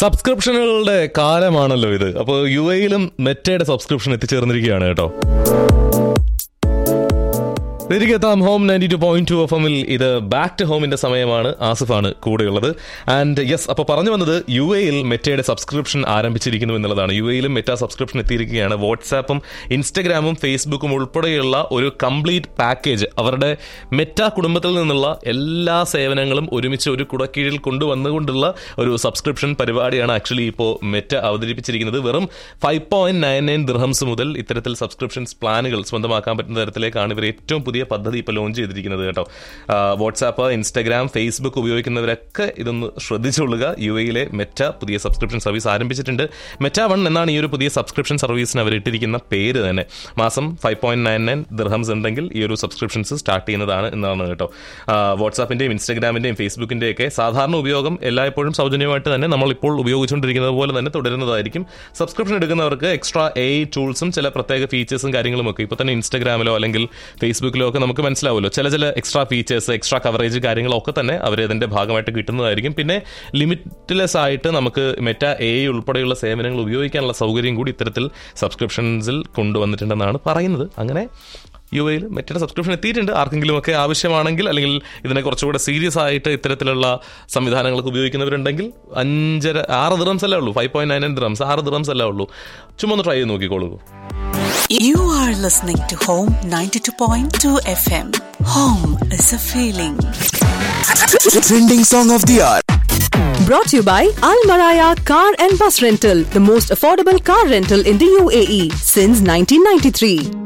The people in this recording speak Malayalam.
സബ്സ്ക്രിപ്ഷനുകളുടെ കാലമാണല്ലോ ഇത് അപ്പോൾ യു എയിലും മെറ്റയുടെ സബ്സ്ക്രിപ്ഷൻ എത്തിച്ചേർന്നിരിക്കുകയാണ് കേട്ടോ തിരികെ എത്താം home ninety two point two F എമ്മിൽ ഇത് ബാക്ക് ടു ഹോമിന്റെ സമയമാണ് ആസിഫാണ് കൂടെയുള്ളത് ആൻഡ് യെസ് അപ്പോൾ പറഞ്ഞു വന്നത് യു എയിൽ മെറ്റയുടെ സബ്സ്ക്രിപ്ഷൻ ആരംഭിച്ചിരിക്കുന്നു എന്നുള്ളതാണ് യു എയിലും മെറ്റ സബ്സ്ക്രിപ്ഷൻ എത്തിയിരിക്കുകയാണ് വാട്സാപ്പും ഇൻസ്റ്റഗ്രാമും ഫേസ്ബുക്കും ഉൾപ്പെടെയുള്ള ഒരു കംപ്ലീറ്റ് പാക്കേജ് അവരുടെ മെറ്റ കുടുംബത്തിൽ നിന്നുള്ള എല്ലാ സേവനങ്ങളും ഒരുമിച്ച് ഒരു കുടക്കീഴിൽ കൊണ്ടുവന്നുകൊണ്ടുള്ള ഒരു സബ്സ്ക്രിപ്ഷൻ പരിപാടിയാണ് ആക്ച്വലി ഇപ്പോൾ മെറ്റ അവതരിപ്പിച്ചിരിക്കുന്നത് വെറും five point nine nine dirhams മുതൽ ഇത്തരത്തിൽ സബ്സ്ക്രിപ്ഷൻസ് പ്ലാനുകൾ സ്വന്തമാക്കാൻ പറ്റുന്ന തരത്തിലേക്കാണ് ഇവർ ഏറ്റവും പുതിയ പദ്ധതി ഇപ്പോൾ ലോഞ്ച് ചെയ്തിരിക്കുന്നത് കേട്ടോ വാട്സാപ്പ് ഇൻസ്റ്റാഗ്രാം ഫേസ്ബുക്ക് ഉപയോഗിക്കുന്നവരൊക്കെ ഇതൊന്ന് ശ്രദ്ധിച്ചുകൊള്ളുക യു എയിലെ മെറ്റ പുതിയ സബ്സ്ക്രിപ്ഷൻ സർവീസ് ആരംഭിച്ചിട്ടുണ്ട് മെറ്റ വൺ എന്നാണ് ഈ ഒരു പുതിയ സബ്സ്ക്രിപ്ഷൻ സർവീസിന് അവർ ഇട്ടിരിക്കുന്ന പേര് തന്നെ മാസം five point nine nine dirhams ഉണ്ടെങ്കിൽ ഈ ഒരു സബ്സ്ക്രിപ്ഷൻസ് സ്റ്റാർട്ട് ചെയ്യുന്നതാണ് എന്നാണ് കേട്ടോ വാട്സാപ്പിന്റെയും ഇൻസ്റ്റാഗ്രാമിന്റെയും ഫേസ്ബുക്കിന്റെയും ഒക്കെ സാധാരണ ഉപയോഗം എല്ലായ്പ്പോഴും സൗജന്യമായിട്ട് തന്നെ നമ്മൾ ഇപ്പോൾ ഉപയോഗിച്ചുകൊണ്ടിരിക്കുന്നത് പോലെ തന്നെ തുടരുന്നതായിരിക്കും സബ്സ്ക്രിപ്ഷൻ എടുക്കുന്നവർക്ക് എക്സ്ട്രാ എ ടൂൾസും ചില പ്രത്യേക ഫീച്ചേഴ്സും കാര്യങ്ങളും ഒക്കെ ഇപ്പോൾ തന്നെ ഇൻസ്റ്റാഗ്രാമിലോ അല്ലെങ്കിൽ ഫേസ്ബുക്കിലോ ഒക്കെ നമുക്ക് മനസ്സിലാവുമല്ലോ ചില ചില എക്സ്ട്രാ ഫീച്ചേഴ്സ് എക്സ്ട്രാ കവറേജ് കാര്യങ്ങളൊക്കെ തന്നെ അവർ ഇതിന്റെ ഭാഗമായിട്ട് കിട്ടുന്നതായിരിക്കും പിന്നെ ലിമിറ്റ്ലെസ് ആയിട്ട് നമുക്ക് മെറ്റ എ ഉൾപ്പെടെയുള്ള സേവനങ്ങൾ ഉപയോഗിക്കാനുള്ള സൗകര്യം കൂടി ഇത്തരത്തിൽ സബ്സ്ക്രിപ്ഷൻസിൽ കൊണ്ടുവന്നിട്ടുണ്ടെന്നാണ് പറയുന്നത് അങ്ങനെ യു എയിൽ മെറ്റയുടെ സബ്സ്ക്രിപ്ഷൻ എത്തിയിട്ടുണ്ട് ആർക്കെങ്കിലും ഒക്കെ ആവശ്യമാണെങ്കിൽ അല്ലെങ്കിൽ ഇതിനെ കുറച്ചുകൂടെ സീരിയസ് ആയിട്ട് ഇത്തരത്തിലുള്ള സംവിധാനങ്ങളൊക്കെ ഉപയോഗിക്കുന്നവരുണ്ടെങ്കിൽ അഞ്ചര ആറ് ദിറംസ് അല്ലേ ഉള്ളൂ five point nine nine dirhams ആറ് ദിറംസ് അല്ലേ ഉള്ളൂ ചുമ്മാ ഒന്ന് ട്രൈ ചെയ്ത് നോക്കിക്കോളൂ You are listening to Home 92.2 FM. Home is a feeling. Trending song of the hour. Brought to you by Al Maraya Car and Bus Rental, the most affordable car rental in the UAE since 1993.